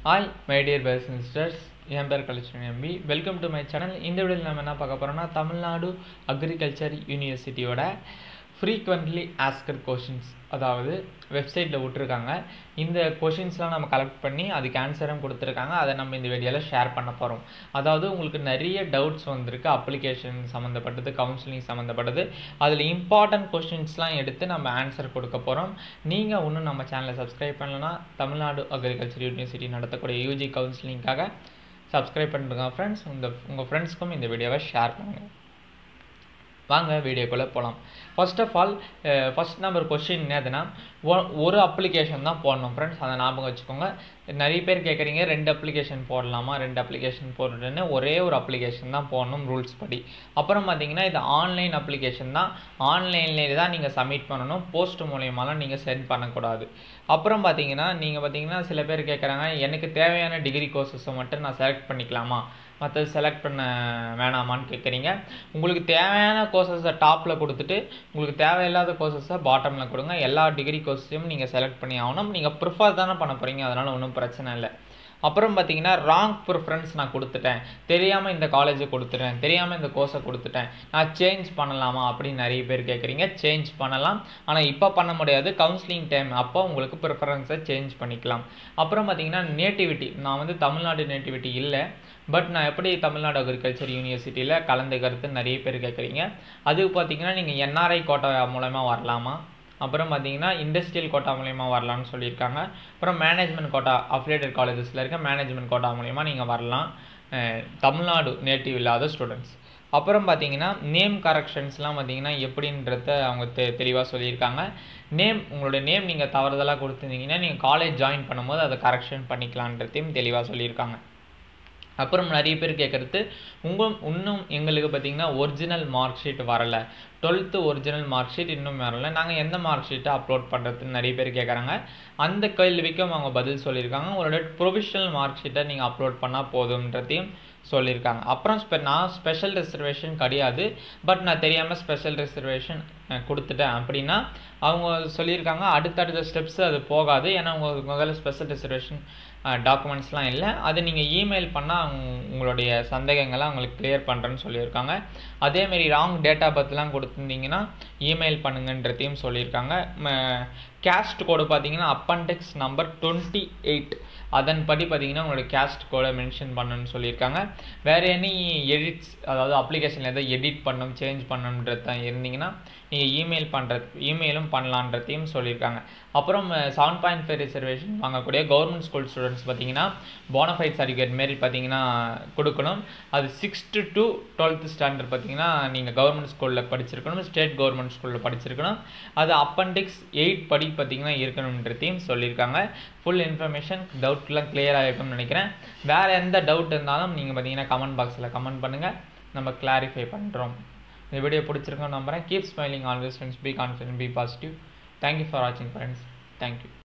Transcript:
hi my dear பேர்ஸ் sisters என் பேர் கலெக்ஷன் எம்பி வெல்கம் டு மை சேனல் இந்த வீடியோவில் நம்ம என்ன பார்க்க போகிறோம்னா தமிழ்நாடு அக்ரிகல்ச்சர் யூனிவர்சிட்டியோட ஃப்ரீக்வெண்ட்லி ஆஸ்கர் கொஷின்ஸ் அதாவது வெப்சைட்டில் விட்டுருக்காங்க இந்த கொஷின்ஸ்லாம் நம்ம கலெக்ட் பண்ணி அதுக்கு ஆன்சரும் கொடுத்துருக்காங்க அதை நம்ம இந்த வீடியோவில் ஷேர் பண்ண போகிறோம் அதாவது உங்களுக்கு நிறைய டவுட்ஸ் வந்திருக்கு அப்ளிகேஷன் சம்மந்தப்பட்டது கவுன்சிலிங் சம்மந்தப்பட்டது அதில் இம்பார்ட்டன்ட் கொஷின்ஸ்லாம் எடுத்து நம்ம ஆன்சர் கொடுக்க போகிறோம் நீங்கள் இன்னும் நம்ம சேனலை சப்ஸ்கிரைப் பண்ணலன்னா தமிழ்நாடு அக்ரிகல்ச்சர் யூனிவர்சிட்டி நடத்தக்கூடிய யூஜி கவுன்சிலிங்காக சப்ஸ்கிரைப் பண்ணிருங்க ஃப்ரெண்ட்ஸ் இந்த உங்கள் ஃப்ரெண்ட்ஸ்க்கும் இந்த வீடியோவை ஷேர் பண்ணுங்கள் வாங்க வீடியோக்குள்ளே போகலாம் first of all first number question என்னதுன்னா ஒரு அப்ளிகேஷன் தான் போடணும் ஃப்ரெண்ட்ஸ் அதை ஞாபகம் வச்சுக்கோங்க நிறைய பேர் கேட்குறீங்க ரெண்டு அப்ளிகேஷன் போடலாமா ரெண்டு அப்ளிகேஷன் போடுறேன்னு ஒரே ஒரு அப்ளிகேஷன் தான் போடணும் ரூல்ஸ் படி அப்புறம் பார்த்தீங்கன்னா இது ஆன்லைன் அப்ளிகேஷன் தான் ஆன்லைன்லேயே தான் நீங்கள் சப்மிட் பண்ணணும் போஸ்ட் மூலியமாலாம் நீங்கள் சென்ட் பண்ணக்கூடாது அப்புறம் பார்த்தீங்கன்னா நீங்கள் பார்த்தீங்கன்னா சில பேர் கேட்குறாங்க எனக்கு தேவையான டிகிரி கோர்சஸை மட்டும் நான் செலக்ட் பண்ணிக்கலாமா மற்றது செலக்ட் பண்ண வேணாமான்னு கேட்குறீங்க உங்களுக்கு தேவையான கோர்சஸை டாப்பில் கொடுத்துட்டு உங்களுக்கு தேவையில்லாத கோர்சஸை பாட்டமில் கொடுங்க எல்லா டிகிரி கோர்ஸையும் நீங்கள் செலக்ட் பண்ணி ஆகணும் நீங்கள் ப்ரிஃபர் தானே பண்ண போகிறீங்க அதனால் ஒன்றும் பிரச்சனை இல்லை அப்புறம் பார்த்தீங்கன்னா ராங் ப்ரிஃபரன்ஸ் நான் கொடுத்துட்டேன் தெரியாமல் இந்த காலேஜை கொடுத்துட்டேன் தெரியாமல் இந்த கோர்ஸை கொடுத்துட்டேன் நான் சேஞ்ச் பண்ணலாமா அப்படின்னு நிறைய பேர் கேட்குறீங்க சேஞ்ச் பண்ணலாம் ஆனால் இப்போ பண்ண முடியாது கவுன்சிலிங் டைம் அப்போ உங்களுக்கு ப்ரிஃபரன்ஸை சேஞ்ச் பண்ணிக்கலாம் அப்புறம் பார்த்தீங்கன்னா நேட்டிவிட்டி நான் வந்து தமிழ்நாடு நேட்டிவிட்டி இல்லை பட் நான் எப்படி தமிழ்நாடு அக்ரிகல்ச்சர் யூனிவர்சிட்டியில் கலந்துக்கிறது நிறைய பேர் கேட்குறீங்க அதுக்கு பார்த்தீங்கன்னா நீங்கள் என்ஆர்ஐ கோட்டா மூலமாக வரலாமா அப்புறம் பார்த்தீங்கன்னா இண்டஸ்ட்ரியல் கோட்டா மூலயமா வரலாம்னு சொல்லியிருக்காங்க அப்புறம் மேனேஜ்மெண்ட் கோட்டா அஃபிலேட்டட் காலேஜஸில் இருக்க மேனேஜ்மெண்ட் கோட்டா மூலயமா நீங்கள் வரலாம் தமிழ்நாடு நேட்டிவ் இல்லாத ஸ்டூடெண்ட்ஸ் அப்புறம் பார்த்தீங்கன்னா நேம் கரெக்ஷன்ஸ்லாம் பார்த்தீங்கன்னா எப்படின்றத அவங்க தெ தெளிவாக சொல்லியிருக்காங்க நேம் உங்களோட நேம் நீங்கள் தவறுதலாக கொடுத்துருந்தீங்கன்னா நீங்கள் காலேஜ் ஜாயின் பண்ணும்போது அதை கரெக்ஷன் பண்ணிக்கலான்றதையும் தெளிவாக சொல்லியிருக்காங்க அப்புறம் நிறைய பேர் கேட்குறது உங்கள் இன்னும் எங்களுக்கு பார்த்தீங்கன்னா ஒரிஜினல் மார்க் ஷீட் வரலை டுவெல்த்து ஒரிஜினல் மார்க் ஷீட் இன்னும் வரல நாங்கள் எந்த மார்க் ஷீட்டை அப்லோட் பண்ணுறதுன்னு நிறைய பேர் கேட்குறாங்க அந்த கேள்விக்கும் அவங்க பதில் சொல்லியிருக்காங்க உங்களோட ப்ரொவிஷனல் மார்க் ஷீட்டை நீங்கள் அப்லோட் பண்ணால் போதுன்றதையும் சொல்லியிருக்காங்க அப்புறம் ஸ்பெ நான் ஸ்பெஷல் ரிசர்வேஷன் கிடையாது பட் நான் தெரியாமல் ஸ்பெஷல் ரிசர்வேஷன் கொடுத்துட்டேன் அப்படின்னா அவங்க சொல்லியிருக்காங்க அடுத்தடுத்த ஸ்டெப்ஸ் அது போகாது ஏன்னா உங்களுக்கு முதல்ல ஸ்பெஷல் ரிசர்வேஷன் டாக்குமெண்ட்ஸ்லாம் இல்லை அது நீங்கள் இமெயில் பண்ணால் உங்களுடைய சந்தேகங்களை அவங்களுக்கு கிளியர் பண்ணுறேன்னு சொல்லியிருக்காங்க அதேமாரி ராங் டேட்டா பர்த்லாம் கொடுத்துருந்தீங்கன்னா இமெயில் பண்ணுங்கன்றதையும் சொல்லியிருக்காங்க கேஸ்ட் கோடு பார்த்தீங்கன்னா அப்பண்டெக்ஸ் நம்பர் டுவெண்ட்டி எயிட் அதன்படி பார்த்தீங்கன்னா உங்களோட கேஸ்ட் கோடை மென்ஷன் பண்ணணும்னு சொல்லியிருக்காங்க வேறு எனி எடிட்ஸ் அதாவது அப்ளிகேஷனில் எதாவது எடிட் பண்ணணும் சேஞ்ச் பண்ணணுன்றது இருந்தீங்கன்னா நீங்கள் இமெயில் பண்ணுறது இமெயிலும் பண்ணலான்றதையும் சொல்லியிருக்காங்க அப்புறம் செவன் பாயிண்ட் ஃபைவ் ரிசர்வேஷன் வாங்கக்கூடிய கவர்மெண்ட் ஸ்கூல் ஸ்டூடெண்ட்ஸ் பார்த்தீங்கன்னா போனஃபைட் சர்டிஃபிகேட் மாரி பார்த்தீங்கன்னா கொடுக்கணும் அது சிக்ஸ்த்து டு டுவெல்த்து ஸ்டாண்டர்ட் பார்த்தீங்கன்னா நீங்கள் கவர்மெண்ட் ஸ்கூலில் படிச்சிருக்கணும் ஸ்டேட் கவர்மெண்ட் ஸ்கூலில் படிச்சிருக்கணும் அது அப்பண்டிக்ஸ் எயிட் படி பார்த்தீங்கன்னா இருக்கணுன்றதையும் சொல்லியிருக்காங்க ஃபுல் இன்ஃபர்மேஷன் டவுட்லாம் கிளியர் ஆகிருக்கும்னு நினைக்கிறேன் வேறு எந்த டவுட் இருந்தாலும் நீங்கள் பார்த்தீங்கன்னா கமெண்ட் பாக்ஸில் கமெண்ட் பண்ணுங்கள் நம்ம கிளாரிஃபை பண்ணுறோம் இந்த வீடியோ பிடிச்சிருக்கோம் நம்புறேன் keep smiling always friends be confident be positive thank you for வாட்சிங் ஃப்ரெண்ட்ஸ் தேங்க்யூ